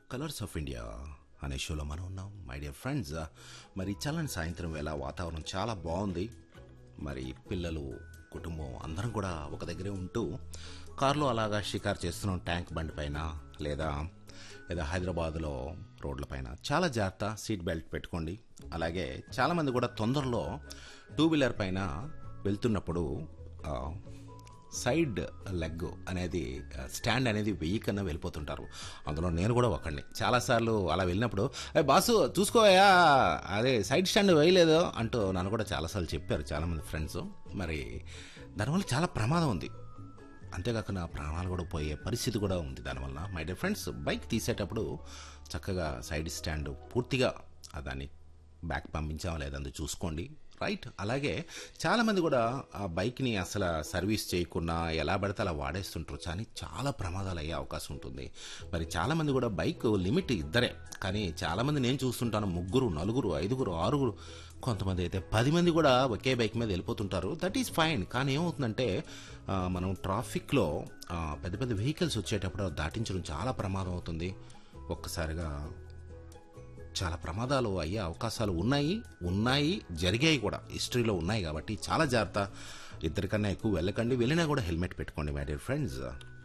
colours of India అనే షోలో మనం ఉన్నాం మై డియర్ ఫ్రెండ్స్ మరి చల్లని సాయంత్రం వేళ వాతావరణం చాలా బాగుంది మరి పిల్లలు కుటుంబం అందరం కూడా ఒక దగ్గరే ఉంటూ కారులో అలాగా షికారు చేస్తున్నాం ట్యాంక్ బండి పైన లేదా లేదా హైదరాబాద్లో రోడ్లపైన చాలా జాగ్రత్త సీట్ బెల్ట్ పెట్టుకోండి అలాగే చాలామంది కూడా తొందరలో టూ వీలర్ పైన వెళ్తున్నప్పుడు ఆ, సైడ్ లెగ్ అనేది ఆ, స్టాండ్ అనేది వెయ్యి కన్నా వెళ్ళిపోతుంటారు అందులో నేను కూడా ఒకడిని చాలాసార్లు అలా వెళ్ళినప్పుడు "ఏ బాసు చూసుకోయా అదే సైడ్ స్టాండ్ వేయలేదు అంటూ నన్ను కూడా చాలాసార్లు చెప్పారు చాలామంది ఫ్రెండ్స్ మరి దానివల్ల చాలా ప్రమాదం ఉంది అంతేకాక నా ప్రాణాలు కూడా పోయే పరిస్థితి కూడా ఉంది దానివల్ల మై డియర్ ఫ్రెండ్స్ బైక్ తీసేటప్పుడు చక్కగా సైడ్ స్టాండ్ పూర్తిగా ఆ దాన్ని బ్యాక్ పంపించామా లేదంతా చూసుకోండి రైట్ అలాగే చాలామంది కూడా ఆ బైక్ని అసలు సర్వీస్ చేయకుండా ఎలా పడితే అలా వాడేస్తుంటారు కానీ చాలా ప్రమాదాలు అయ్యే అవకాశం ఉంటుంది మరి చాలామంది కూడా బైక్ లిమిట్ ఇద్దరే కానీ చాలామంది నేను చూస్తుంటాను ముగ్గురు నలుగురు ఐదుగురు ఆరుగురు కొంతమంది అయితే పది మంది కూడా ఒకే బైక్ మీద వెళ్ళిపోతుంటారు దట్ ఈస్ ఫైన్ కానీ ఏమవుతుందంటే ఆ, మనం ట్రాఫిక్లో ఆ, పెద్ద పెద్ద వెహికల్స్ వచ్చేటప్పుడు దాటించడం చాలా ప్రమాదం అవుతుంది ఒక్కసారిగా చాలా ప్రమాదాలు అయ్యే అవకాశాలు ఉన్నాయి ఉన్నాయి జరిగాయి కూడా హిస్టరీలో ఉన్నాయి కాబట్టి చాలా జాగ్రత్త ఇద్దరికన్నా ఎక్కువ వెళ్ళకండి వెళ్ళినా కూడా హెల్మెట్ పెట్టుకోండి మై డియర్ ఫ్రెండ్స్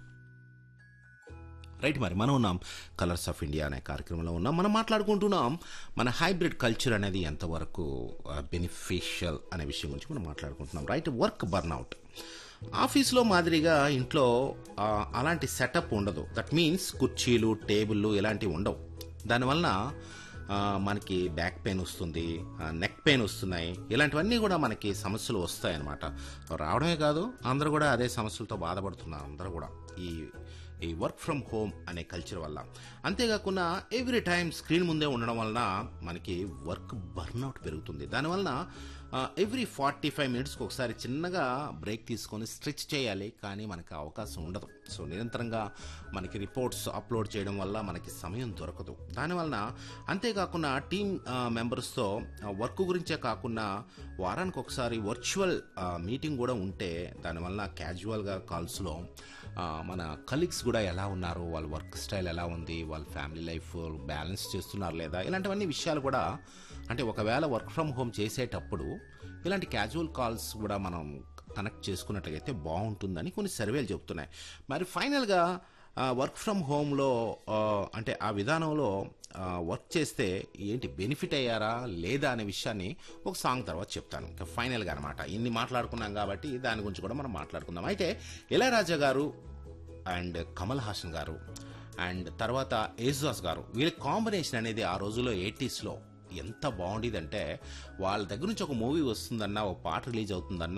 రైట్ మరి మనం ఉన్నాం కలర్స్ ఆఫ్ ఇండియా అనే కార్యక్రమంలో ఉన్నాం మనం మాట్లాడుకుంటున్నాం మన హైబ్రిడ్ కల్చర్ అనేది ఎంతవరకు బెనిఫిషియల్ అనే విషయం గురించి మనం మాట్లాడుకుంటున్నాం రైట్ వర్క్ బర్న్అవుట్ ఆఫీస్లో మాదిరిగా ఇంట్లో ఆ, అలాంటి సెటప్ ఉండదు దట్ మీన్స్ కుర్చీలు టేబుల్లు ఇలాంటివి ఉండవు దానివలన ఆ, మనకి బ్యాక్ పెయిన్ వస్తుంది నెక్ పెయిన్ వస్తున్నాయి ఇలాంటివన్నీ కూడా మనకి సమస్యలు వస్తాయి అన్నమాట రావడమే కాదు అందరూ కూడా అదే సమస్యలతో బాధపడుతున్నారు అందరూ కూడా ఈ ఈ వర్క్ ఫ్రమ్ హోమ్ అనే కల్చర్ వల్ల అంతేకాకుండా ఎవ్రీ టైం స్క్రీన్ ముందే ఉండడం వలన మనకి వర్క్ బర్న్అవుట్ పెరుగుతుంది దానివలన ఎవ్రీ ఫార్టీ ఫైవ్ మినిట్స్కి ఒకసారి చిన్నగా బ్రేక్ తీసుకొని స్ట్రెచ్ చేయాలి కానీ మనకి అవకాశం ఉండదు సో నిరంతరంగా మనకి రిపోర్ట్స్ అప్లోడ్ చేయడం వల్ల మనకి సమయం దొరకదు దానివలన అంతేకాకుండా టీమ్ మెంబర్స్తో వర్క్ గురించే కాకుండా వారానికి ఒకసారి వర్చువల్ మీటింగ్ కూడా ఉంటే దానివల్ల క్యాజువల్గా కాల్స్లో మన కలీగ్స్ కూడా ఎలా ఉన్నారు వాళ్ళ వర్క్ స్టైల్ ఎలా ఉంది వాళ్ళ ఫ్యామిలీ లైఫ్ బ్యాలెన్స్ చేస్తున్నారు లేదా ఇలాంటివన్నీ విషయాలు కూడా అంటే ఒకవేళ వర్క్ ఫ్రమ్ హోమ్ చేసేటప్పుడు ఇలాంటి క్యాజువల్ కాల్స్ కూడా మనం కనెక్ట్ చేసుకున్నట్లయితే బాగుంటుందని కొన్ని సర్వేలు చెబుతున్నాయి మరి ఫైనల్గా వర్క్ ఫ్రమ్ హోమ్లో అంటే ఆ విధానంలో వర్క్ చేస్తే ఏంటి బెనిఫిట్ అయ్యారా లేదా అనే విషయాన్ని ఒక సాంగ్ తర్వాత చెప్తాను ఇంకా ఫైనల్గా అనమాట ఇన్ని మాట్లాడుకున్నాం కాబట్టి దాని గురించి కూడా మనం మాట్లాడుకుందాం అయితే ఇళయరాజా గారు అండ్ కమల్ హాసన్ గారు అండ్ తర్వాత ఏజాస్ గారు వీళ్ళ కాంబినేషన్ అనేది ఆ రోజుల్లో ఎయిటీస్లో ఎంత బాగుండేదంటే వాళ్ళ దగ్గర నుంచి ఒక మూవీ వస్తుందన్నా ఒక పాట రిలీజ్ అవుతుందన్నా